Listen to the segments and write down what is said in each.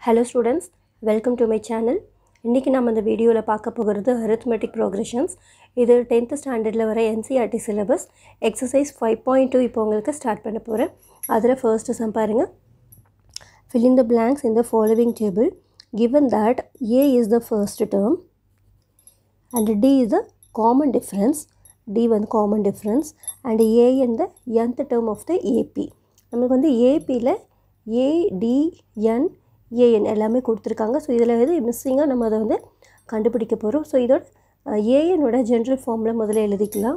hello students welcome to my channel இன்றைக்கி நம்ம இந்த வீடியோவில் பார்க்க போகிறது arithmetic progressions இது டென்த்து ஸ்டாண்டர்டில் வர NCERT syllabus exercise five point two இப்போ உங்களுக்கு ஸ்டார்ட் பண்ண போகிறேன் அதில் ஃபர்ஸ்ட்டு சம் பாருங்கள் fill in the blanks in the following table given that a is the first term and d is the common difference d வந்து common difference and a in the nth term of the ap நமக்கு வந்து ஏபியில் ஏ T N AN எல்லாமே கொடுத்துருக்காங்க so இதில் எது மிஸ்ஸிங்காக நம்ம அதை வந்து கண்டுபிடிக்க போகிறோம் ஸோ இதோட ஏஎனோட ஜென்ரல் ஃபார்மில் முதல்ல எழுதிக்கலாம்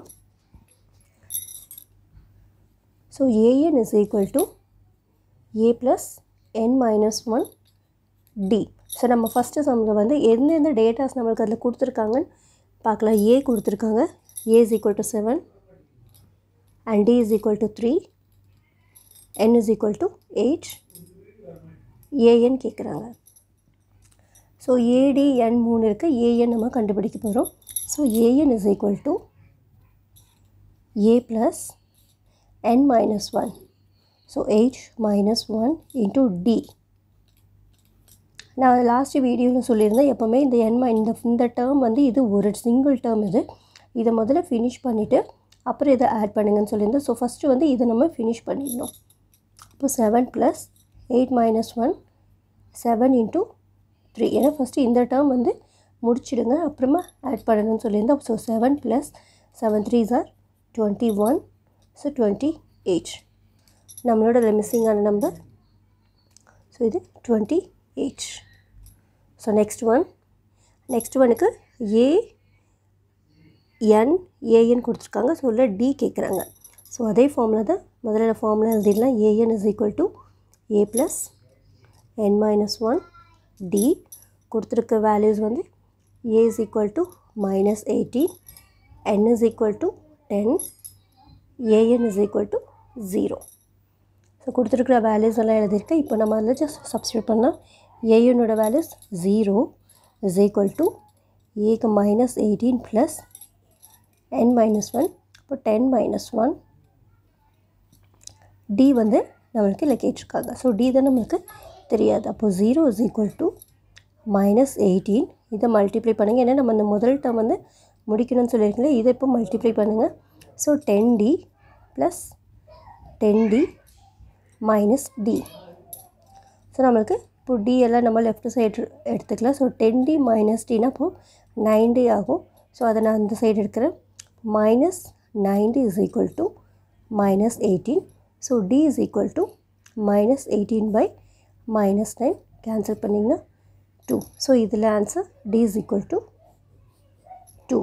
so AN is equal to A plus N minus one D so நம்ம ஃபஸ்ட்டு சம்மில் வந்து எந்தெந்த டேட்டாஸ் நம்மளுக்கு அதில் கொடுத்துருக்காங்கன்னு பார்க்கலாம் ஏ கொடுத்துருக்காங்க A is equal to seven and D is equal to three N is equal to eight A N கேட்குறாங்க ஸோ ஏடிஎன் மூணு இருக்குது ஏஎன் நம்ம கண்டுபிடிக்க போகிறோம் so AN is equal to A plus N minus one so eight minus one into D நான் last வீடியோவில் சொல்லியிருந்தேன் எப்போவுமே இந்த என் இந்த இந்த டேர்ம் வந்து இது ஒரு சிங்கிள் டேர்ம் இது இதை முதல்ல ஃபினிஷ் பண்ணிவிட்டு அப்புறம் இதை ஆட் பண்ணுங்கன்னு சொல்லியிருந்தேன் ஸோ ஃபஸ்ட்டு வந்து இதை நம்ம ஃபினிஷ் பண்ணிடணும் அப்போ seven plus eight minus one seven into three ஏன்னா ஃபஸ்ட்டு இந்த டேர்ம் வந்து முடிச்சிடுங்க அப்புறமா ஆட் பண்ணணும்னு சொல்லியிருந்தோம் so seven plus seven three are twenty one so twenty eight நம்மளோட மிஸ்ஸிங்கான நம்பர் ஸோ இது twenty eight so next one next ஒனுக்கு ஏ என் ஏஎன் கொடுத்துருக்காங்க ஸோ உள்ள டி கேட்குறாங்க ஸோ அதே ஃபார்மில் தான் முதல்ல ஃபார்மில் எழுதிடலாம் A N is equal to A plus N minus one D கொடுத்துருக்க வேல்யூஸ் வந்து A is equal to minus eighteen N is equal to ten A N is equal to zero so கொடுத்துருக்குற வேல்யூஸ் எல்லாம் எழுதியிருக்கேன் இப்போ நம்ம அதில் ஜஸ்ட் சப்ஸ்டியூட் பண்ணலாம் ஏஎனோட values zero is equal to ஏக்கு மைனஸ் எயிட்டீன் ப்ளஸ் என் மைனஸ் ஒன் இப்போ டென் மைனஸ் ஒன் டி வந்து நம்மளுக்கு இல்லை கேட்டிருக்காங்க ஸோ டி தான் நம்மளுக்கு தெரியாது அப்போது zero is equal to minus eighteen இதை மல்டிப்ளை பண்ணுங்கள் ஏன்னா நம்ம இந்த முதல் டேர்ம் வந்து முடிக்கணும்னு சொல்லியிருக்கீங்களே இதை இப்போ மல்டிப்ளை பண்ணுங்கள் so ten D plus ten D minus D so நம்மளுக்கு இப்போ டி எல்லாம் நம்ம லெஃப்ட் சைடு எடுத்துக்கலாம் ஸோ டென் டி மைனஸ் டினா இப்போது நைன் டி ஆகும் ஸோ அதை நான் அந்த சைடு எடுக்கிறேன் minus nine D is equal to minus eighteen so D is equal to minus eighteen by minus nine cancel பண்ணிங்கன்னா டூ ஸோ இதில் answer D is equal to two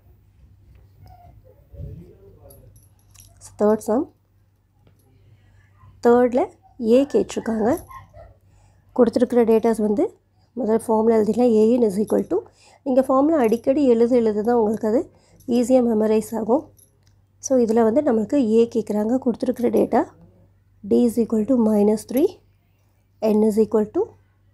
third sum தேர்டில் A கேட்டிருக்காங்க கொடுத்துருக்குற datas வந்து முதல் ஃபார்மில் எழுதிக்கலாம் ஏஎன் இஸ் ஈக்குவல் டு நீங்கள் ஃபார்மில் அடிக்கடி எழுத எழுத தான் உங்களுக்கு அது ஈஸியாக மெமரைஸ் ஆகும் ஸோ இதில் வந்து நம்மளுக்கு ஏ கேட்குறாங்க கொடுத்துருக்குற data D is equal to minus three N is equal to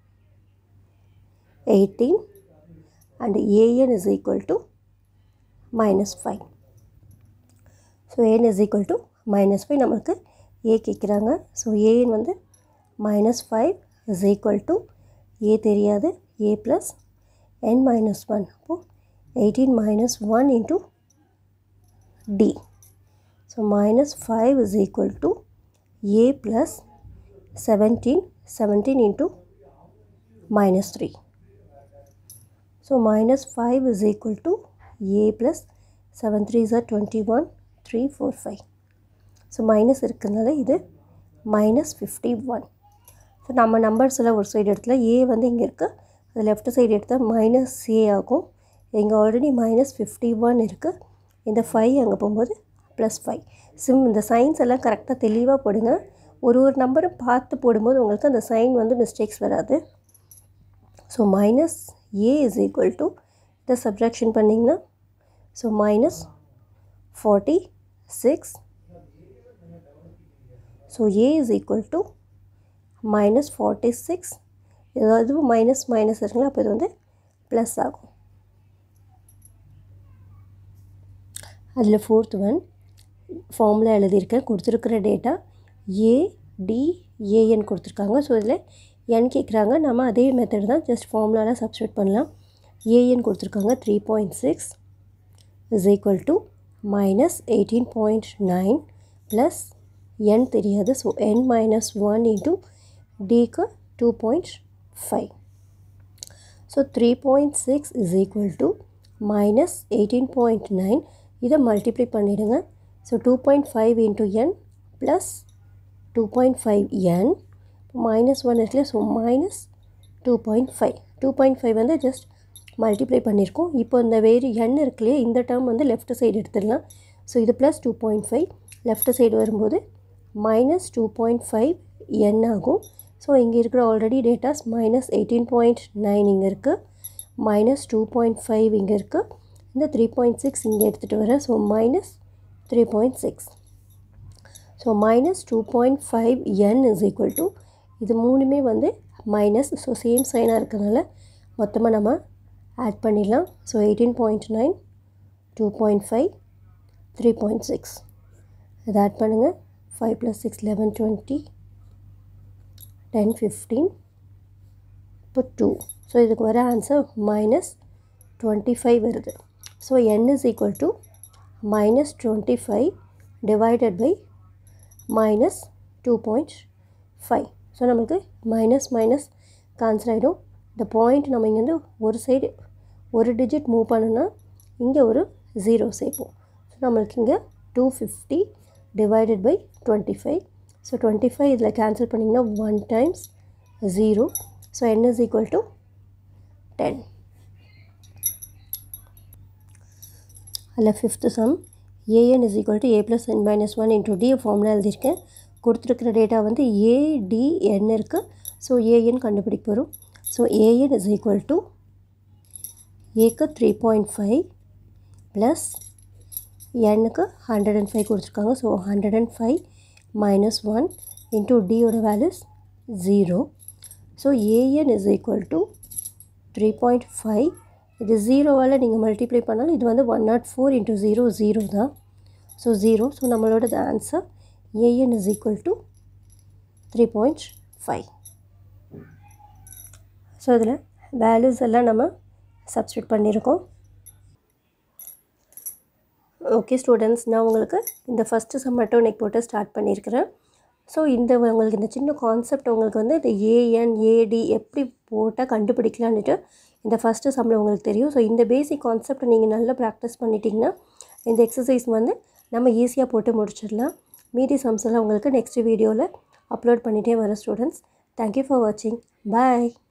eighteen and A N is equal to minus five so A N is equal to minus five நம்மளுக்கு ஏ கேட்குறாங்க ஸோ ஏஎன் வந்து minus five is equal to A தெரியாது A plus N minus one அப்போது eighteen minus one into D so minus five is equal to A plus seventeen seventeen into minus three so minus five is equal to A plus seven three are twenty one three four five so minus இருக்கிறதுனால இது minus fifty one so நம்ம numbers எல்லாம் ஒரு side இடத்துல A வந்து இங்கே இருக்குது அது லெஃப்ட் சைடு எடுத்தால் மைனஸ் ஏ ஆகும் இங்கே ஆல்ரெடி மைனஸ் ஃபிஃப்டி ஒன் இருக்குது இந்த ஃபைவ் அங்கே போகும்போது ப்ளஸ் ஃபைவ் சிம் இந்த சைன்ஸ் எல்லாம் கரெக்டாக தெளிவாக போடுங்க ஒரு ஒரு நம்பரும் பார்த்து போடும்போது உங்களுக்கு அந்த சைன் வந்து மிஸ்டேக்ஸ் வராது so minus A is equal to இதை சப்ராக்ஷன் பண்ணிங்கன்னா so minus forty six so A is equal to minus forty six ஏதாவது மைனஸ் மைனஸ் இருக்குங்களா அப்போ இது வந்து ப்ளஸ் ஆகும் அதில் ஃபோர்த் ஒன் ஃபார்மில் எழுதியிருக்கேன் கொடுத்துருக்குற டேட்டா ஏ டி ஏஎன் கொடுத்துருக்காங்க ஸோ இதில் என் கேட்குறாங்க நம்ம அதே மெத்தட் தான் ஜஸ்ட் ஃபார்முலாவில் சப்ஸ்டியூட் பண்ணலாம் ஏஎன் கொடுத்துருக்காங்க three point six is equal to minus eighteen point nine plus N தெரியாது so N minus one into டிக்கு two point five so three point six is equal to minus eighteen point nine இதை multiply பண்ணிவிடுங்க so two point five into N plus two point five N minus one இருக்குல்ல so minus two point five two point five வந்து just multiply பண்ணியிருக்கோம் இப்போ இந்த வேறு எண் இருக்கு இல்லையா இந்த டேர்ம் வந்து லெஃப்ட் சைடு எடுத்துடலாம் ஸோ இது plus two point five left side வரும்போது minus two point five n ஆகும் ஸோ இங்கே இருக்கிற already datas minus eighteen point nine இங்கே இருக்குது மைனஸ் டூ பாயிண்ட் ஃபைவ் இங்கே இருக்குது இந்த த்ரீ பாயிண்ட் சிக்ஸ் இங்கே எடுத்துகிட்டு வரேன் so minus three point six so minus two point five n is equal to இது மூணுமே வந்து மைனஸ் ஸோ சேம் சைனாக இருக்கிறதுனால மொத்தமாக நம்ம ஆட் பண்ணிடலாம் so eighteen point nine two point five three point six இதை ஆட் பண்ணுங்கள் five plus six eleven twenty ten fifteen இப்போ டூ ஸோ இதுக்கு வர ஆன்சர் மைனஸ் டுவெண்ட்டி ஃபைவ் வருது so n is equal to minus twenty five divided by minus two point five so நமக்கு minus minus cancel ஆகிடும் இந்த point நம்ம இங்கேருந்து ஒரு சைடு ஒரு டிஜிட் மூவ் பண்ணோன்னா இங்கே ஒரு ஜீரோ சேர்ப்போம் ஸோ நம்மளுக்கு இங்கே two fifty divided by twenty five so twenty five இதில் கேன்சல் பண்ணிங்கன்னா one times zero so n is equal to ten அதில் fifth sum a n is equal to A plus N minus one into d formula எழுதியிருக்கேன் கொடுத்துருக்கிற data வந்து ஏடிஎன் இருக்குது so a n கண்டுபிடிக்க போகிறோம் so AN is equal to ஏக்கு three point five plus எண்ணுக்கு hundred and five கொடுத்துருக்காங்க so hundred and five minus one into டியோட values zero so AN is equal to three point five இது ஜீரோவால் நீங்கள் multiply பண்ணாலும் இது வந்து one not four into zero zero தான் ஸோ ஜீரோ ஸோ நம்மளோட answer a n is equal to three point five so இதில் வேல்யூஸ் எல்லாம் நம்ம சப்ஸ்டியூட் பண்ணியிருக்கோம் ஓகே ஸ்டூடெண்ட்ஸ் நான் உங்களுக்கு இந்த ஃபஸ்ட்டு சம் மட்டும் இன்றைக்கி போட்டு ஸ்டார்ட் பண்ணியிருக்கிறேன் ஸோ இந்த உங்களுக்கு இந்த சின்ன கான்செப்ட் உங்களுக்கு வந்து இந்த ஏஎன் ஏடி எப்படி போட்டால் கண்டுபிடிக்கலான்ட்டு இந்த ஃபஸ்ட்டு சம்மில் உங்களுக்கு தெரியும் ஸோ இந்த பேசிக் கான்செப்ட் நீங்கள் நல்லா ப்ராக்டிஸ் பண்ணிட்டீங்கன்னா இந்த எக்ஸசைஸ் வந்து நம்ம ஈஸியாக போட்டு முடிச்சிடலாம் மீதி சம்ஸ் எல்லாம் உங்களுக்கு நெக்ஸ்ட் வீடியோவில் அப்லோட் பண்ணிகிட்டே வரேன் ஸ்டூடெண்ட்ஸ் தேங்க்யூ ஃபார் வாட்சிங் பாய்